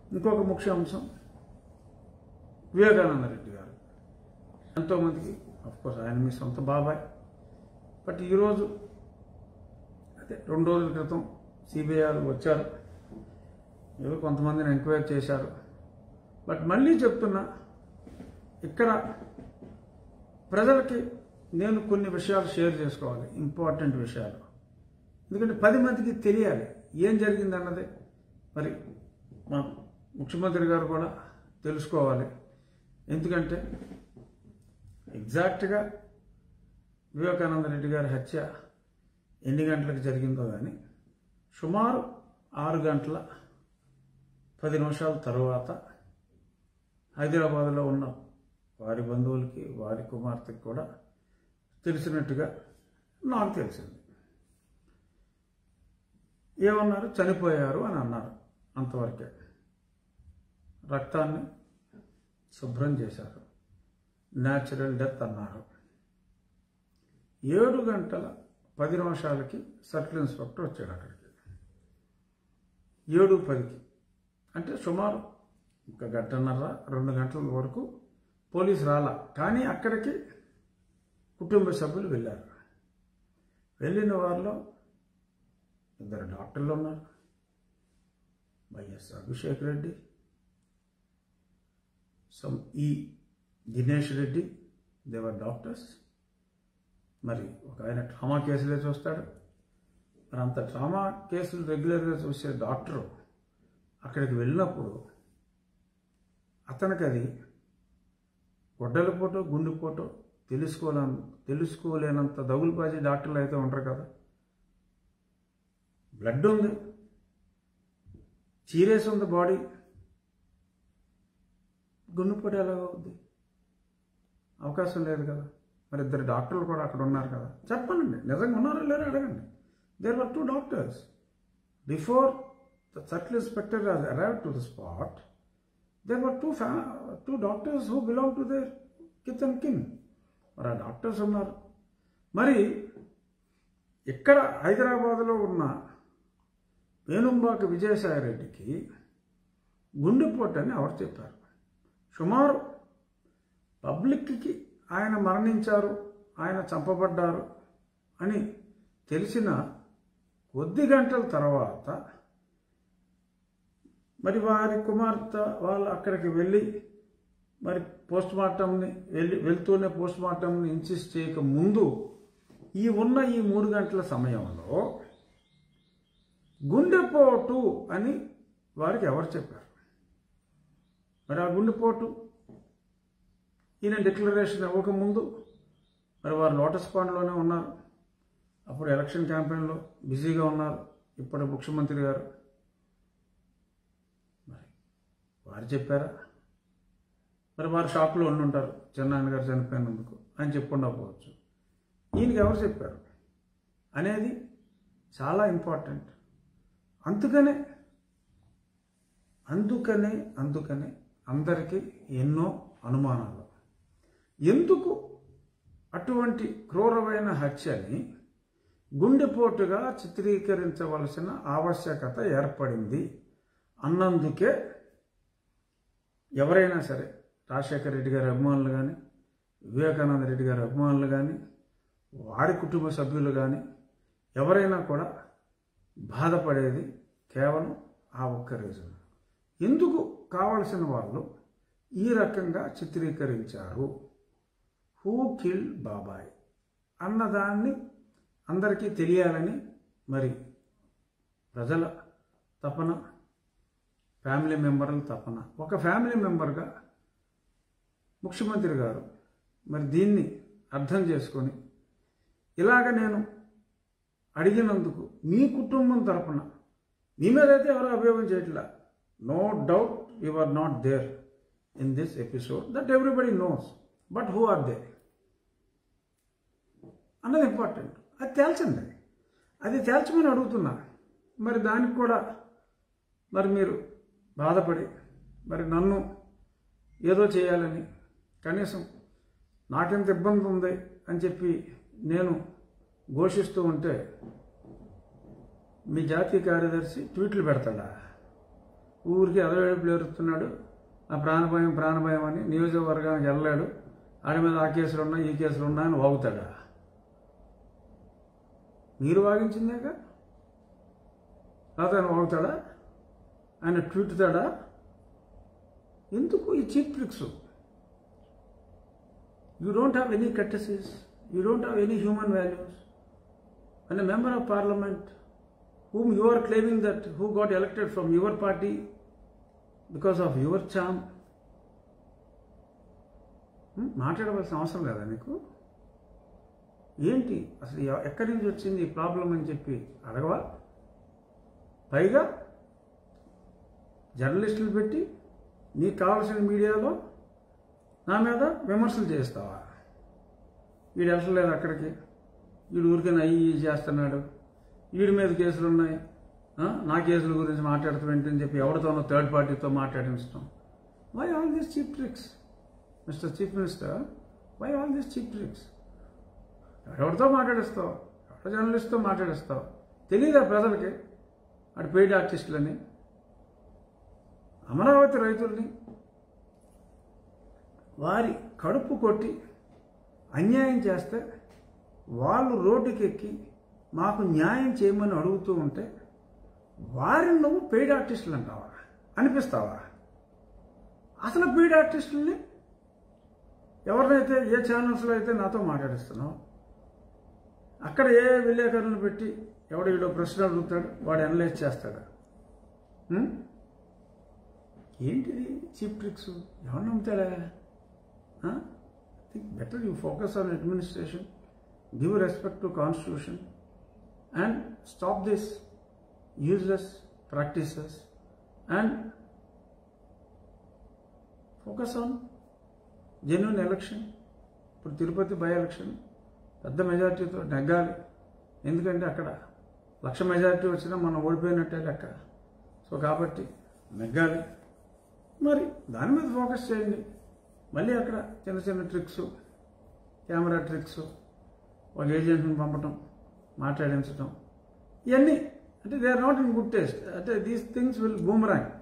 ఇంకొక ముఖ్య అంశం వివేకానంద రెడ్డి గారు ఎంతోమందికి కోర్స్ ఆయన మీ సొంత బాబాయ్ బట్ ఈరోజు అదే రెండు రోజుల క్రితం సిబిఐ వాళ్ళు వచ్చారు ఏదో కొంతమందిని ఎంక్వైరీ చేశారు బట్ మళ్ళీ చెప్తున్నా ఇక్కడ ప్రజలకి నేను కొన్ని విషయాలు షేర్ చేసుకోవాలి ఇంపార్టెంట్ విషయాలు ఎందుకంటే పది మందికి తెలియాలి ఏం జరిగింది అన్నది మరి మా ముఖ్యమంత్రి గారు కూడా తెలుసుకోవాలి ఎందుకంటే ఎగ్జాక్ట్గా వివేకానంద రెడ్డి గారి హత్య ఎన్ని గంటలకు జరిగిందో కానీ సుమారు ఆరు గంటల పది నిమిషాల తరువాత హైదరాబాద్లో ఉన్న వారి బంధువులకి వారి కుమార్తెకి కూడా తెలిసినట్టుగా నాకు తెలిసింది ఏమన్నారు చనిపోయారు అని అన్నారు అంతవరకే రక్తాన్ని శుభ్రం చేశారు న్యాచురల్ డెత్ అన్నారు ఏడు గంటల పది నిమిషాలకి సర్కిల్ ఇన్స్పెక్టర్ వచ్చాడు అక్కడికి ఏడు పదికి అంటే సుమారు ఒక గంటన్నర రెండు గంటల వరకు పోలీసు రాలా కానీ అక్కడికి కుటుంబ సభ్యులు వెళ్ళారు వెళ్ళిన వారిలో ఇద్దరు డాక్టర్లు ఉన్నారు వైఎస్ అభిషేక్ రెడ్డి సమ్ ఈ దినేష్ రెడ్డి దేవర్ డాక్టర్స్ మరి ఒక ఆయన ట్రామా కేసులే చూస్తాడు మరి అంత ట్రామా కేసులు రెగ్యులర్గా చూసే డాక్టరు అక్కడికి వెళ్ళినప్పుడు అతనికి అది గొడ్డలపోటో గుండెపోటో తెలుసుకోలే తెలుసుకోలేనంత దగులుబాజీ డాక్టర్లు అయితే ఉంటారు కదా బ్లడ్ ఉంది చీరేసి ఉంది బాడీ గుండెపోటు ఎలాగ అవుద్ది అవకాశం లేదు కదా మరి ఇద్దరు డాక్టర్లు కూడా అక్కడ ఉన్నారు కదా చెప్పండి నిజంగా ఉన్నారో లేరో అడగండి there were two doctors before the circle inspector arrive to the spot there were two ఫ్యా two doctors who belong to their kith and kin మరి ఆ డాక్టర్స్ ఉన్నారు మరి ఇక్కడ హైదరాబాద్లో ఉన్న వేణుంబాక విజయసాయిరెడ్డికి గుండెపోటు అని ఎవరు చెప్పారు సుమారు పబ్లిక్కి ఆయన మరణించారు ఆయన చంపబడ్డారు అని తెలిసిన కొద్ది గంటల తర్వాత మరి వారి కుమార్తె వాళ్ళు అక్కడికి వెళ్ళి మరి పోస్ట్ మార్టంని వెళ్ళి వెళ్తూనే పోస్ట్ మార్టంని ఇన్సిస్ట్ చేయక ముందు ఈ ఉన్న ఈ మూడు గంటల సమయంలో గుండెపోటు అని వారికి ఎవరు చెప్పారు మరి ఆ గుండెపోటు ఈయన డిక్లరేషన్ ఇవ్వకముందు మరి వారు లోటస్ పాండ్లోనే ఉన్నారు అప్పుడు ఎలక్షన్ క్యాంపెయిన్లో బిజీగా ఉన్నారు ఇప్పుడు ముఖ్యమంత్రి గారు మరి వారు చెప్పారా మరి వారు షాప్లో ఉండి ఉంటారు చెన్నాయన గారు చనిపోయినందుకు అని చెప్పుండకపోవచ్చు ఈయనకి ఎవరు చెప్పారు అనేది చాలా ఇంపార్టెంట్ అందుకనే అందుకనే అందుకనే అందరికీ ఎన్నో అనుమానాలు ఎందుకు అటువంటి క్రూరమైన హత్యని గుండెపోటుగా చిత్రీకరించవలసిన ఆవశ్యకత ఏర్పడింది అన్నందుకే ఎవరైనా సరే రాజశేఖర రెడ్డి గారి అభిమానులు కానీ వివేకానంద రెడ్డి గారి అభిమానులు కానీ వారి కుటుంబ సభ్యులు కానీ ఎవరైనా కూడా బాధపడేది కేవలం ఆ ఒక్క రీజన్ ఎందుకు కావలసిన వాళ్ళు ఈ రకంగా చిత్రీకరించారు హూ కిల్ బాబాయ్ అన్నదాన్ని అందరికీ తెలియాలని మరి ప్రజల తపన ఫ్యామిలీ మెంబర్ల తపన ఒక ఫ్యామిలీ మెంబర్గా ముఖ్యమంత్రి గారు మరి దీన్ని అర్థం చేసుకొని ఇలాగ నేను అడిగినందుకు మీ కుటుంబం తరపున మీ మీద అయితే ఎవరు అభియోగం చేయట్లా no doubt you are not there in this episode that everybody knows but who are they అన్నది ఇంపార్టెంట్ అది తేల్చండి అది తేల్చమని అడుగుతున్నా మరి దానికి కూడా మరి మీరు బాధపడి మరి నన్ను ఏదో చేయాలని కనీసం నాకెంత ఇబ్బంది ఉంది అని చెప్పి నేను ఘోషిస్తూ ఉంటే మీ జాతీయ కార్యదర్శి ట్వీట్లు పెడతాడా ఊరికి అరవేడుపులు ఎరుతున్నాడు ఆ ప్రాణభయం ప్రాణభయం అని నియోజకవర్గానికి వెళ్ళాడు ఆడి మీద ఆ కేసులు ఉన్నాయి ఈ కేసులు ఉన్నాయని వాగుతాడా మీరు వాగించిందేక లేకపోతే ఆయన వాగుతాడా ఆయన ట్వీట్తాడా ఎందుకు ఈ cheap tricks you don't have any courtesies you don't have any human values and member of parliament whom you are claiming that who got elected from your party because of your charm హ్మ్? మాట్లాడవలసిన అవసరం లేదా నీకు ఏంటి అసలు ఎ- ఎక్కడి నుంచి వచ్చింది ఈ ప్రాబ్లం అని చెప్పి అడగవా పైగా జర్నలిస్టులు పెట్టి నీకు కావాల్సిన మీడియాలో నా మీద విమర్శలు చేస్తావా వీడు వెళ్ళలేదు అక్కడికి వీడు ఊరికైనా అయ్యి ఇయ్యి చేస్తున్నాడు వీడి మీద కేసులు ఉన్నాయి ఆ, నా కేసుల గురించి మాట్లాడుతామేంటని చెప్పి ఎవరితోనో థర్డ్ పార్టీతో మాట్లాడించడం why all these cheap tricks mister chief minister why all these cheap tricks ఎవరితో మాట్లాడిస్తావు ఎవరి జర్నలిస్ట్తో మాట్లాడిస్తావు తెలియదా ప్రజలకి అటు పెయిడ్ ఆర్టిస్టులని అమరావతి రైతుల్ని వారి కడుపు కొట్టి అన్యాయం చేస్తే వాళ్ళు రోడ్డుకి ఎక్కి మాకు న్యాయం చేయమని అడుగుతూ ఉంటే వారిని నువ్వు పెయిడ్ ఆర్టిస్టులు అంటావా అనిపిస్తావా అసలు పెయిడ్ ఆర్టిస్టుల్ని ఎవరినైతే ఏ ఛానల్స్లో అయితే నాతో మాట్లాడిస్తున్నావు అక్కడ ఏ విలేకరులను పెట్టి ఎవడు వీడో ప్రశ్న అడుగుతాడు వాడు అనలైజ్ చేస్తాడు ఉం? ఏంటిది చీప్ ట్రిక్స్ ఎవరు నమ్ముతాడా think better you focus on administration give respect to constitution and stop this useless practices and focus on genuine election ఇప్పుడు తిరుపతి బై ఎలక్షన్ పెద్ద మెజారిటీతో నెగ్గాలి ఎందుకంటే అక్కడ లక్ష మెజారిటీ వచ్చినా మనం ఓడిపోయినట్టే లెక్క సో కాబట్టి నెగ్గాలి మరి దాని మీద ఫోకస్ చేయండి మళ్ళీ అక్కడ చిన్న చిన్న ట్రిక్స్ కెమెరా ట్రిక్స్ ఒక ఏజెంట్ని పంపటం మాట్లాడించడం ఇవన్నీ అంటే they are not in good taste అంటే దీస్ థింగ్స్ విల్ బూమరాంగ్